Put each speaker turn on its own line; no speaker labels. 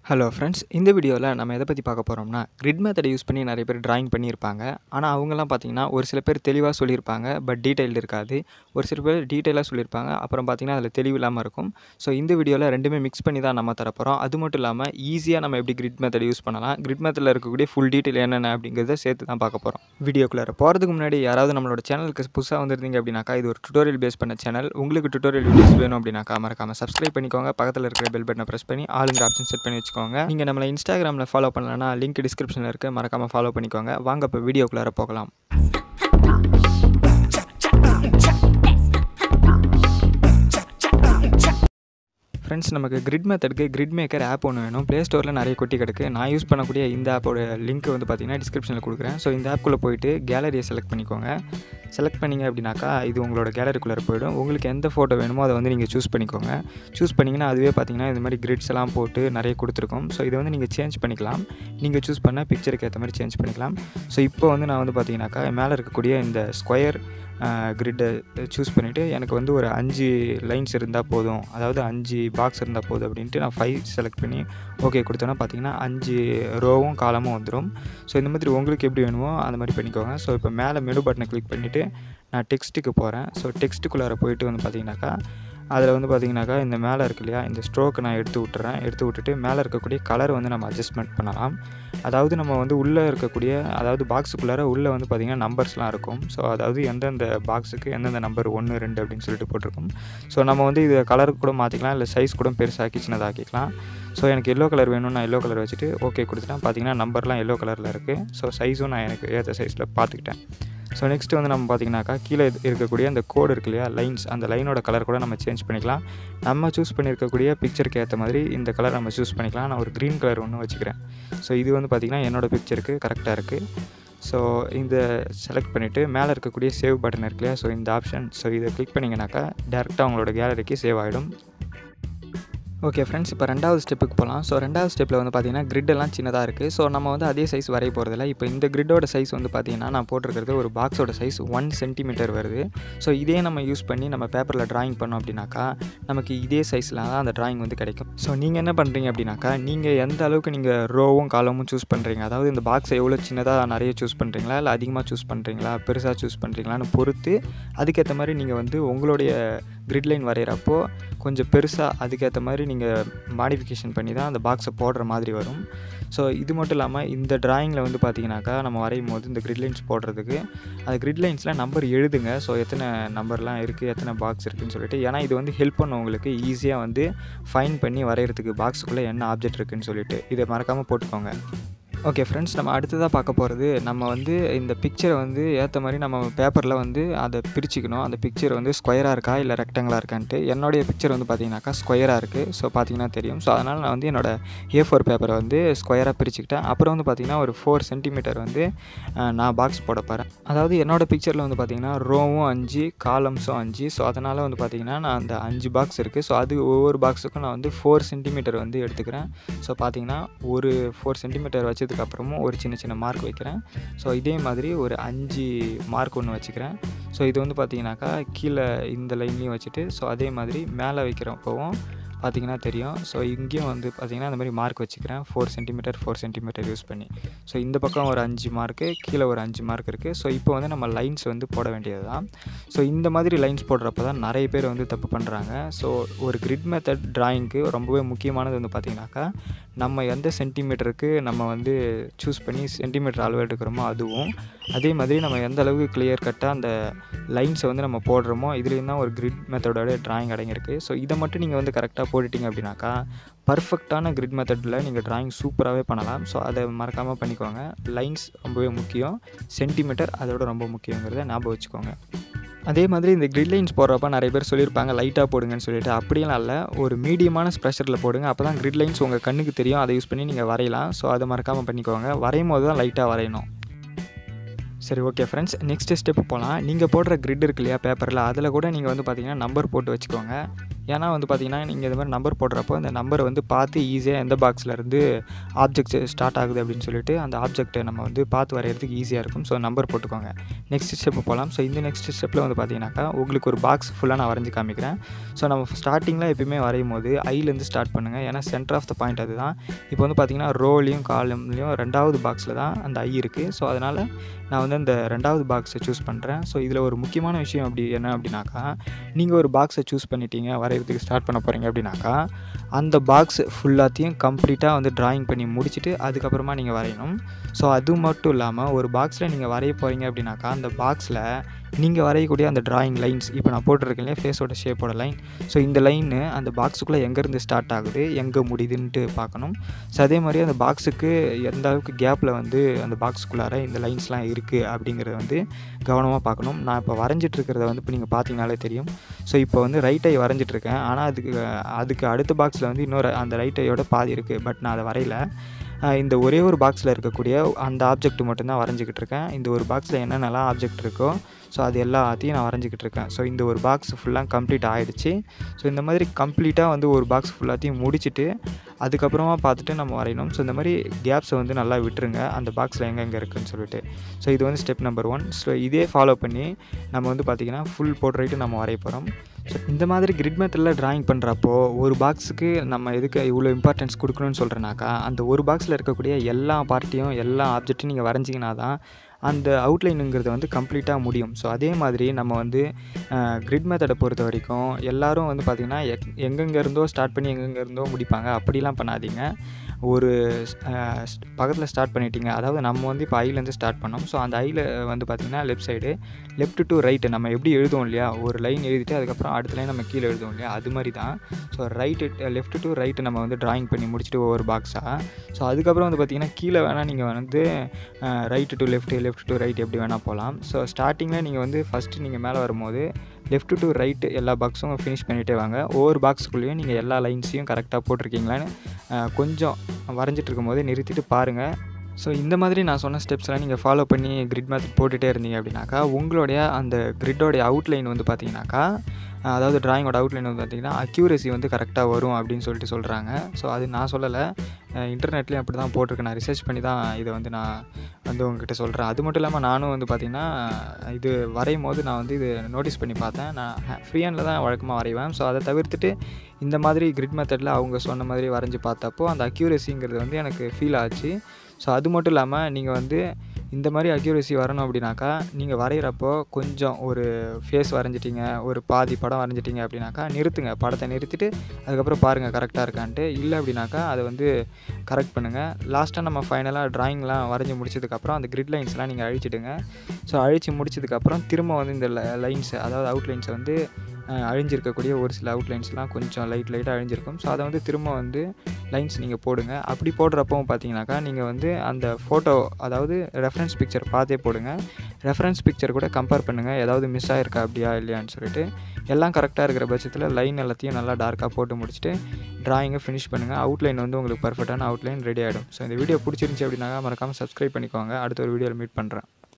hello friends இந்த வீடியோவில் நம்ம எதை பற்றி பார்க்க போகிறோம்னா கிரிட் மெத்தடை யூஸ் பண்ணி நிறைய பேர் டிராயிங் பண்ணியிருப்பாங்க ஆனால் அவங்கெல்லாம் பார்த்தீங்கன்னா ஒரு சில பேர் தெளிவாக சொல்லியிருப்பாங்க பட் டீட்டெயில் இருக்காது ஒரு சில பேர் டீட்டெயிலாக சொல்லியிருப்பாங்க அப்புறம் பார்த்தீங்கன்னா அதில் தெளிவு இல்லாமல் இருக்கும் ஸோ இந்த வீடியோவில் ரெண்டுமே மிக்ஸ் பண்ணி தான் நம்ம தரப்போகிறோம் அது மட்டும் இல்லாமல் ஈஸியாக நம்ம எப்படி கிரிட் மெத்தட் யூஸ் பண்ணலாம் கிரிட் மெத்தடில் இருக்கக்கூடிய ஃபுல் டீட்டெயில் என்னென்ன அப்படிங்கிறத சேர்த்து தான் பார்க்க போகிறோம் வீடியோக்குள்ளே போகிறதுக்கு முன்னாடி யாராவது நம்மளோட சேனலுக்கு புதுசாக வந்திருந்தீங்க அப்படின்னாக்கா இது ஒரு டுட்டோரியல் பேஸ் பண்ண சேனல் உங்களுக்கு டுட்டோரியல் வீடியோஸ் வேணும் அப்படின்னாக்கா மறக்காமல் சப்ஸ்கிரைப் பண்ணிக்கோங்க பக்கத்தில் இருக்கிற பெல் பட்டனை ப்ரெஸ் பண்ணி ஆளுங்கிற ஆப்ஷன் செட் பண்ணி வச்சுக்கோங்க நீங்கள் நம்மளை இன்ஸ்டாகிராமில் ஃபாலோ பண்ணலன்னா லிங்க் டிஸ்கிரிப்ஷனில் இருக்குது மறக்காமல் ஃபாலோ பண்ணிக்கோங்க வாங்க இப்போ வீடியோக்குள்ளார போகலாம் ஃப்ரெண்ட்ஸ் நமக்கு கிரிட் மெத்தடுக்கு கிரிட் மேக்கர் ஆப் ஒன்று வேணும் ப்ளே ஸ்டோரில் நிறைய கொட்டி கிடக்கு நான் யூஸ் பண்ணக்கூடிய இந்த ஆப்போட லிங்க் வந்து பார்த்தீங்கன்னா டிஸ்கிரிப்ஷனில் கொடுக்குறேன் ஸோ இந்த ஆப்குள்ளே போயிட்டு கேலரியை செலக்ட் பண்ணிக்கோங்க செலக்ட் பண்ணிங்க அப்படின்னாக்கா இது உங்களோட கேலரிக்குள்ளே போயிடும் உங்களுக்கு எந்த ஃபோட்டோ வேணுமோ அதை வந்து நீங்கள் சூஸ் பண்ணிக்கோங்க சூஸ் பண்ணிங்கன்னா அதுவே பார்த்தீங்கன்னா இது மாதிரி கிரிட்ஸ் எல்லாம் போட்டு நிறைய கொடுத்துருக்கோம் ஸோ இதை வந்து நீங்கள் சேஞ்ச் பண்ணிக்கலாம் நீங்கள் சூஸ் பண்ண பிக்சருக்கு ஏற்ற மாதிரி சேஞ்ச் பண்ணிக்கலாம் ஸோ இப்போ வந்து நான் வந்து பார்த்தீங்கன்னாக்கா மேலே இருக்கக்கூடிய இந்த ஸ்கொயர் கிரிட்டை சூஸ் பண்ணிவிட்டு எனக்கு வந்து ஒரு அஞ்சு லைன்ஸ் இருந்தால் போதும் அதாவது அஞ்சு பாக்ஸ் இருந்தால் போதும் அப்படின்ட்டு நான் ஃபைவ் செலக்ட் பண்ணி ஓகே கொடுத்தோன்னா பார்த்தீங்கன்னா அஞ்சு ரோவும் காலமும் வந்துடும் ஸோ இந்த மாதிரி உங்களுக்கு எப்படி வேணுமோ அந்த மாதிரி பண்ணிக்கோங்க ஸோ இப்போ மேலே மெனு பட்டனை கிளிக் பண்ணிவிட்டு நான் டெக்ஸ்ட்டுக்கு போகிறேன் ஸோ டெக்ஸ்ட்டுக்குள்ளார போயிட்டு வந்து பார்த்தீங்கன்னாக்கா அதில் வந்து பார்த்திங்கனாக்கா இந்த மேலே இருக்கு இல்லையா இந்த ஸ்ட்ரோக்கை நான் எடுத்து விட்டுறேன் எடுத்து விட்டுட்டு மேலே இருக்கக்கூடிய கலர் வந்து நம்ம அட்ஜஸ்ட்மெண்ட் பண்ணலாம் அதாவது நம்ம வந்து உள்ளே இருக்கக்கூடிய அதாவது பாக்ஸுக்குள்ளார உள்ளே வந்து பார்த்திங்கன்னா நம்பர்ஸ்லாம் இருக்கும் ஸோ அதாவது எந்தெந்த பாக்ஸுக்கு எந்தெந்த நம்பர் ஒன்று ரெண்டு அப்படின்னு சொல்லிட்டு போட்டிருக்கும் ஸோ நம்ம வந்து இது கலர் கூட மாற்றிக்கலாம் இல்லை சைஸ் கூட பெருசாக்கி சின்னதாக்கிக்கலாம் ஸோ எனக்கு எல்லோ கலர் வேணும்னு நான் எல்லோ கலர் வச்சுட்டு ஓகே கொடுத்துட்டேன் பார்த்தீங்கன்னா நம்பர்லாம் எல்லோ கலரில் இருக்குது ஸோ சைஸும் நான் எனக்கு ஏற்ற சைஸில் பார்த்துக்கிட்டேன் ஸோ நெக்ஸ்ட்டு வந்து நம்ம பார்த்திங்கனாக்கா கீழே இருக்கக்கூடிய அந்த கோடு இருக்கு இல்லையா லைன்ஸ் அந்த லைனோட கலர் கூட நம்ம சேஞ்ச் பண்ணிக்கலாம் நம்ம சூஸ் பண்ணியிருக்கக்கூடிய பிக்சருக்கு ஏற்ற மாதிரி இந்த கலர் நம்ம சூஸ் பண்ணிக்கலாம் நான் ஒரு க்ரீன் கலர் ஒன்று வச்சுக்கிறேன் ஸோ இது வந்து பார்த்திங்கன்னா என்னோடய பிக்சருக்கு கரெக்டாக இருக்குது ஸோ இந்த செலக்ட் பண்ணிவிட்டு மேலே இருக்கக்கூடிய சேவ் பட்டன் இருக்கு இல்லையா ஸோ இந்த ஆப்ஷன் ஸோ இதை கிளிக் பண்ணிங்கனாக்கா டேரெக்டாக உங்களோட கேலரிக்கு சேவ் ஆகிடும் ஓகே ஃப்ரெண்ட்ஸ் இப்போ ரெண்டாவது ஸ்டெப்புக்கு போகலாம் ஸோ ரெண்டாவது ஸ்டெப்பில் வந்து பார்த்தீங்கன்னா கிரிட் எல்லாம் சின்னதாக இருக்குது ஸோ நம்ம வந்து அதே சைஸ் வரைய போகிறதில்ல இப்போ இந்த கிரிட்டோட சைஸ் வந்து பார்த்தீங்கன்னா நான் போட்டிருக்கிறது ஒரு பாக்ஸோட சைஸ் ஒன் சென்டிமீட்டர் வருது ஸோ இதே நம்ம யூஸ் பண்ணி நம்ம பேப்பரில் ட்ராயிங் பண்ணோம் அப்படின்னாக்கா நமக்கு இதே சைஸில் தான் அந்த ட்ராயிங் வந்து கிடைக்கும் ஸோ நீங்கள் என்ன பண்ணுறீங்க அப்படின்னாக்கா நீங்கள் எந்த அளவுக்கு நீங்கள் ரோவும் காலமும் சூஸ் பண்ணுறீங்க அதாவது இந்த பாக்ஸை எவ்வளோ சின்னதாக நிறைய சூஸ் பண்ணுறீங்களா இல்லை அதிகமாக சூஸ் பண்ணுறீங்களா பெருசாக சூஸ் பண்ணுறீங்களான்னு பொறுத்து அதுக்கேற்ற மாதிரி நீங்கள் வந்து உங்களுடைய கிரிட் லைன் வரைகிறப்போ கொஞ்சம் பெருசாக அதுக்கேற்ற மாதிரி நீங்கள் மாடிஃபிகேஷன் பண்ணி தான் அந்த பாக்ஸை போடுற மாதிரி வரும் ஸோ இது மட்டும் இல்லாமல் இந்த ட்ராயிங்கில் வந்து பார்த்தீங்கன்னாக்கா நம்ம வரையும் போது இந்த கிரிட் லைன்ஸ் போடுறதுக்கு அந்த கிரிட் லைன்ஸில் நம்பர் எழுதுங்க ஸோ எத்தனை நம்பர்லாம் இருக்குது எத்தனை பாக்ஸ் இருக்குதுன்னு சொல்லிட்டு ஏன்னா இது வந்து ஹெல்ப் பண்ணும் உங்களுக்கு ஈஸியாக வந்து ஃபைன் பண்ணி வரைகிறதுக்கு பாக்ஸுக்குள்ளே என்ன ஆப்ஜெக்ட் இருக்குதுன்னு சொல்லிட்டு இதை மறக்காமல் போட்டுக்கோங்க ஓகே ஃப்ரெண்ட்ஸ் நம்ம அடுத்ததாக பார்க்க போகிறது நம்ம வந்து இந்த பிக்சரை வந்து ஏற்ற மாதிரி நம்ம பேப்பரில் வந்து அதை பிரிச்சுக்கணும் அந்த பிக்சர் வந்து ஸ்கொயராக இருக்கா இல்லை ரெக்டாங்கிளாக இருக்கான்ட்டு என்னுடைய பிக்சர் வந்து பார்த்தீங்கன்னாக்கா ஸ்கொயராக இருக்குது ஸோ பார்த்தீங்கன்னா தெரியும் ஸோ அதனால் நான் வந்து என்னோடய ஏ ஃபோர் பேப்பரை வந்து ஸ்கொயராக பிரிச்சுக்கிட்டேன் அப்புறம் வந்து பார்த்திங்கன்னா ஒரு ஃபோர் சென்டிமீட்டர் வந்து நான் பாக்ஸ் போட போகிறேன் அதாவது என்னோடய பிக்சரில் வந்து பார்த்திங்கன்னா ரோவும் அஞ்சு காலம்ஸும் அஞ்சு ஸோ அதனால் வந்து பார்த்திங்கன்னா நான் அந்த அஞ்சு பாக்ஸ் இருக்குது ஸோ அது ஒவ்வொரு பாக்ஸுக்கும் நான் வந்து ஃபோர் சென்டிமீட்டர் வந்து எடுத்துக்கிறேன் ஸோ பார்த்திங்கன்னா ஒரு ஃபோர் சென்டிமீட்டர் வச்சது அப்புறமும் ஒரு சின்ன சின்ன மார்க் வைக்கிறேன் ஸோ இதே மாதிரி ஒரு அஞ்சு மார்க் ஒன்று வச்சுக்கிறேன் ஸோ இது வந்து பார்த்தீங்கன்னாக்கா கீழே இந்த லைன்லேயும் வச்சுட்டு ஸோ அதே மாதிரி மேலே வைக்கிறப்பவும் பார்த்திங்கன்னா தெரியும் ஸோ இங்கேயும் வந்து பார்த்திங்கன்னா அந்த மாதிரி மார்க் வச்சுக்கிறேன் four centimetre four centimetre use பண்ணி ஸோ இந்த பக்கம் ஒரு அஞ்சு மார்க்கு கீழே ஒரு அஞ்சு மார்க் இருக்குது ஸோ இப்போ வந்து நம்ம லைன்ஸ் வந்து போட வேண்டியது தான் ஸோ இந்த மாதிரி லைன்ஸ் போடுறப்ப தான் நிறைய பேர் வந்து தப்பு பண்ணுறாங்க ஸோ ஒரு கிரிட் மெத்தட் ட்ராயிங்க்கு ரொம்பவே முக்கியமானது வந்து பார்த்திங்கனாக்கா நம்ம எந்த சென்டிமீட்டருக்கு நம்ம வந்து சூஸ் பண்ணி சென்டிமீட்டர் அளவு எடுக்கிறோமோ அதுவும் அதே மாதிரி நம்ம எந்த அளவுக்கு கிளியர் கட்டாக அந்த லைன்ஸை வந்து நம்ம போடுறோமோ இதுலேயும் தான் ஒரு கிரிட் மெத்தடோட ட்ராயிங் அடங்கியிருக்கு ஸோ இதை மட்டும் நீங்கள் வந்து கரெக்டாக போட்டுட்டிங்க அப்படின்னாக்கா பர்ஃபெக்டான கிரிட் மெத்தடில் நீங்கள் ட்ராயிங் சூப்பராகவே பண்ணலாம் ஸோ அதை மறக்காமல் பண்ணிக்கோங்க லைன்ஸ் ரொம்பவே முக்கியம் சென்டிமீட்டர் அதோட ரொம்ப முக்கியங்கிறத ஞாபகம் வச்சுக்கோங்க அதே மாதிரி இந்த கிரிட் லைன்ஸ் போடுறப்ப நிறைய பேர் சொல்லியிருப்பாங்க லைட்டாக போடுங்கன்னு சொல்லிட்டு அப்படியெல்லாம் இல்லை ஒரு மீடியமான ஸ்ப்ரெஷரில் போடுங்க அப்போ தான் கிரிட் லைன்ஸ் உங்கள் கண்ணுக்கு தெரியும் அதை யூஸ் பண்ணி நீங்கள் வரையலாம் ஸோ அதை மறக்காமல் பண்ணிக்கோங்க வரையும் போது தான் லைட்டாக வரையணும் சரி ஓகே ஃப்ரெண்ட்ஸ் நெக்ஸ்ட் ஸ்டெப் போகலாம் நீங்கள் போடுற கிரிட் இருக்கு இல்லையா பேப்பரில் அதில் கூட நீங்கள் வந்து பார்த்தீங்கன்னா நம்பர் போட்டு வச்சுக்கோங்க ஏன்னா வந்து பார்த்தீங்கன்னா நீங்கள் இது மாதிரி நம்பர் போடுறப்போ அந்த நம்பரை வந்து பார்த்து ஈஸியாக எந்த பாக்ஸில் இருந்து ஆப்ஜெக்ட் ஸ்டார்ட் ஆகுது அப்படின்னு சொல்லிட்டு அந்த ஆப்ஜெக்ட்டை நம்ம வந்து பார்த்து வரைகிறதுக்கு ஈஸியாக இருக்கும் ஸோ நம்பர் போட்டுக்கோங்க நெக்ஸ்ட் ஸ்டெப் போகலாம் ஸோ இந்த நெக்ஸ்ட் ஸ்டெப்பில் வந்து பார்த்தீங்கன்னாக்கா உங்களுக்கு ஒரு பாக்ஸ் ஃபுல்லாக நான் வரைஞ்சி காமிக்கிறேன் ஸோ நம்ம ஸ்டார்டிங்கில் எப்பயுமே வரையும் போது ஐலேருந்து ஸ்டார்ட் பண்ணுங்கள் ஏன்னா சென்டர் ஆஃப் த பாயிண்ட் அதுதான் இப்போ வந்து பார்த்தீங்கன்னா ரோலையும் காலம்லேயும் ரெண்டாவது பாக்ஸில் தான் அந்த ஐ இருக்குது ஸோ அதனால் நான் வந்து அந்த ரெண்டாவது பாக்ஸை சூஸ் பண்ணுறேன் ஸோ இதில் ஒரு முக்கியமான விஷயம் அப்படி என்ன அப்படின்னாக்கா நீங்கள் ஒரு பாக்ஸை சூஸ் பண்ணிட்டீங்க வரைகிறதுக்கு ஸ்டார்ட் பண்ண போகிறீங்க அப்படின்னாக்கா அந்த பாக்ஸ் ஃபுல்லாத்தையும் கம்ப்ளீட்டாக வந்து ட்ராயிங் பண்ணி முடிச்சுட்டு அதுக்கப்புறமா நீங்கள் வரையணும் ஸோ அது மட்டும் இல்லாமல் ஒரு பாக்ஸில் நீங்கள் வரைய போகிறீங்க அப்படின்னாக்கா அந்த பாக்ஸில் நீங்கள் வரையக்கூடிய அந்த ட்ராயிங் லைன்ஸ் இப்போ நான் போட்டிருக்கேன் இல்லையா ஃபேஸோட ஷேப்போட லைன் ஸோ இந்த லைனு அந்த பாக்ஸுக்குள்ளே எங்கேருந்து ஸ்டார்ட் ஆகுது எங்கே முடியுதுன்ட்டு பார்க்கணும் ஸோ அதே மாதிரி அந்த பாக்ஸுக்கு எந்த அளவுக்கு கேப்பில் வந்து அந்த பாக்ஸுக்குள்ளார இந்த லைன்ஸ்லாம் இருக்குது அப்படிங்கிறத வந்து கவனமாக பார்க்கணும் நான் இப்போ வரைஞ்சிட்டு இருக்கிறத வந்து இப்போ நீங்கள் பார்த்தீங்கனாலே தெரியும் ஸோ இப்போ வந்து ரைட் ஐ வரைஞ்சிட்ருக்கேன் ஆனால் அதுக்கு அதுக்கு அடுத்த பாக்ஸில் வந்து இன்னொரு அந்த ரைட் ஐயோட பாதி இருக்குது பட் நான் அதை வரையல இந்த ஒரே ஒரு பாக்ஸில் இருக்கக்கூடிய அந்த ஆப்ஜெக்ட் மட்டும்தான் வரைஞ்சிக்கிட்டு இருக்கேன் இந்த ஒரு பாக்ஸில் என்னென்னலாம் ஆப்ஜெக்ட் இருக்கோ ஸோ அது எல்லாத்தையும் நான் வரைஞ்சிக்கிட்டு இருக்கேன் ஸோ இந்த ஒரு பாக்ஸ் ஃபுல்லாக கம்ப்ளீட் ஆகிடுச்சு ஸோ இந்த மாதிரி கம்ப்ளீட்டாக வந்து ஒரு பாக்ஸ் ஃபுல்லாத்தையும் முடிச்சுட்டு அதுக்கப்புறமா பார்த்துட்டு நம்ம வரையணும் ஸோ இந்த மாதிரி கேப்ஸை வந்து நல்லா விட்டுருங்க அந்த பாக்ஸில் எங்கெங்கே இருக்குதுன்னு சொல்லிட்டு ஸோ இது வந்து ஸ்டெப் நம்பர் ஒன் ஸோ இதே ஃபாலோ பண்ணி நம்ம வந்து பார்த்திங்கன்னா ஃபுல் போர்ட்ரைட்டு நம்ம வரைய போகிறோம் ஸோ இந்த மாதிரி கிரிட் மெத்தடில் ட்ராயிங் பண்ணுறப்போ ஒரு பாக்ஸுக்கு நம்ம எதுக்கு இவ்வளோ இம்பார்ட்டன்ஸ் கொடுக்கணும்னு சொல்கிறேனாக்கா அந்த ஒரு பாக்ஸில் இருக்கக்கூடிய எல்லா பார்ட்டியும் எல்லா ஆப்ஜெக்ட்டையும் நீங்கள் வரைஞ்சிங்கன்னா தான் அந்த அவுட்லைனுங்கிறது வந்து கம்ப்ளீட்டாக முடியும் ஸோ அதே மாதிரி நம்ம வந்து கிரிட் மெத்தடை பொறுத்த வரைக்கும் எல்லோரும் வந்து பார்த்திங்கன்னா எக் எங்கெங்கே இருந்தோ ஸ்டார்ட் பண்ணி எங்கெங்கே இருந்தோ முடிப்பாங்க அப்படிலாம் பண்ணாதீங்க ஒரு பக்கத்தில் ஸ்டார்ட் பண்ணிட்டீங்க அதாவது நம்ம வந்து இப்போ ஐலேருந்து ஸ்டார்ட் பண்ணோம் ஸோ அந்த ஐயில் வந்து பார்த்திங்கன்னா left side left to right நம்ம எப்படி எழுதுவோம் இல்லையா ஒரு லைன் எழுதிட்டு அதுக்கப்புறம் அடுத்த லைன் நம்ம கீழே எழுதுவோம் இல்லையா அது மாதிரி தான் so right left to right நம்ம வந்து ட்ராயிங் பண்ணி முடிச்சுட்டு ஒவ்வொரு பாக்ஸாக ஸோ அதுக்கப்புறம் வந்து பார்த்திங்கன்னா கீழே வேணால் நீங்கள் வந்து right to left left to right எப்படி வேணால் போகலாம் ஸோ ஸ்டார்டிங்கில் நீங்கள் வந்து ஃபஸ்ட்டு நீங்கள் மேலே வரும்போது லெஃப்ட் டு ரைட்டு எல்லா பாக்ஸும் ஃபினிஷ் பண்ணிகிட்டே வாங்க ஒவ்வொரு பாக்ஸுக்குள்ளேயும் நீங்கள் எல்லா லைன்ஸையும் கரெக்டாக போட்டிருக்கீங்களான்னு கொஞ்சம் வரைஞ்சிட்டு இருக்கும்போது நிறுத்திட்டு பாருங்கள் ஸோ இந்த மாதிரி நான் சொன்ன ஸ்டெப்ஸ்லாம் நீங்கள் ஃபாலோ பண்ணி கிரிட் மெத்தட் போட்டுகிட்டே இருந்தீங்க அப்படின்னாக்கா உங்களுடைய அந்த கிரிட்டோடைய அவுட்லைன் வந்து பார்த்தீங்கன்னாக்கா அதாவது ட்ராயிங்கோட அவுட்லைன் வந்து பார்த்திங்கன்னா அக்யூரசி வந்து கரெக்டாக வரும் அப்படின்னு சொல்லிட்டு சொல்கிறாங்க ஸோ அது நான் சொல்லலை இன்டர்நெட்லேயும் அப்படி தான் போட்டிருக்கேன் நான் ரிசர்ச் பண்ணி தான் இதை வந்து நான் வந்து உங்ககிட்ட சொல்கிறேன் அது மட்டும் இல்லாமல் நானும் வந்து பார்த்திங்கன்னா இது வரையும் போது நான் வந்து இது நோட்டீஸ் பண்ணி பார்த்தேன் நான் ஃப்ரீ ஹேண்டில் தான் வழக்கமாக வரைவேன் ஸோ அதை தவிர்த்துட்டு இந்த மாதிரி கிரிட் மெத்தடில் அவங்க சொன்ன மாதிரி வரைஞ்சி பார்த்தப்போ அந்த அக்யூரசிங்கிறது வந்து எனக்கு ஃபீல் ஆச்சு ஸோ அது மட்டும் இல்லாமல் நீங்கள் வந்து இந்த மாதிரி அக்யூரசி வரணும் அப்படின்னாக்கா நீங்கள் வரைகிறப்போ கொஞ்சம் ஒரு ஃபேஸ் வரைஞ்சிட்டிங்க ஒரு பாதி படம் வரைஞ்சிட்டிங்க அப்படின்னாக்கா நிறுத்துங்க படத்தை நிறுத்திட்டு அதுக்கப்புறம் பாருங்கள் கரெக்டாக இருக்கான்ட்டு இல்லை அப்படின்னாக்கா அதை வந்து கரெக்ட் பண்ணுங்கள் லாஸ்ட்டாக நம்ம ஃபைனலாக ட்ராயிங்லாம் வரைஞ்சி முடிச்சதுக்கப்புறம் அந்த கிரிட் லைன்ஸ்லாம் நீங்கள் அழிச்சிடுங்க ஸோ அழித்து முடிச்சதுக்கப்புறம் திரும்ப வந்து இந்த லைன்ஸை அதாவது அவுட்லைன்ஸை வந்து அழிஞ்சிருக்கக்கூடிய ஒரு சில அவுட்லைன்ஸ்லாம் கொஞ்சம் லைட் லைட்டாக அழிஞ்சிருக்கும் ஸோ அதை வந்து திரும்ப வந்து லைன்ஸ் நீங்கள் போடுங்க அப்படி போடுறப்பவும் பார்த்தீங்கன்னாக்கா நீங்கள் வந்து அந்த ஃபோட்டோ அதாவது ரெஃபரன்ஸ் பிக்சர் பார்த்தே போடுங்க ரெஃபரன்ஸ் பிக்சர் கூட கம்பேர் பண்ணுங்கள் ஏதாவது மிஸ் ஆகிருக்கா அப்படியா இல்லையான்னு சொல்லிட்டு எல்லாம் கரெக்டாக இருக்கிற பட்சத்தில் லைன் எல்லாத்தையும் நல்லா டார்க்காக போட்டு முடிச்சுட்டு ட்ராயிங்கை ஃபினிஷ் பண்ணுங்கள் அவுட்லைன் வந்து உங்களுக்கு பர்ஃபெக்டான அவுட்லைன் ரெடி ஆகிடும் ஸோ இந்த வீடியோ பிடிச்சிருந்துச்சி அப்படின்னாக்கா மறக்காமல் சப்ஸ்கிரைப் பண்ணிக்கோங்க அடுத்த ஒரு வீடியோவில் மீட் பண்ணுறேன்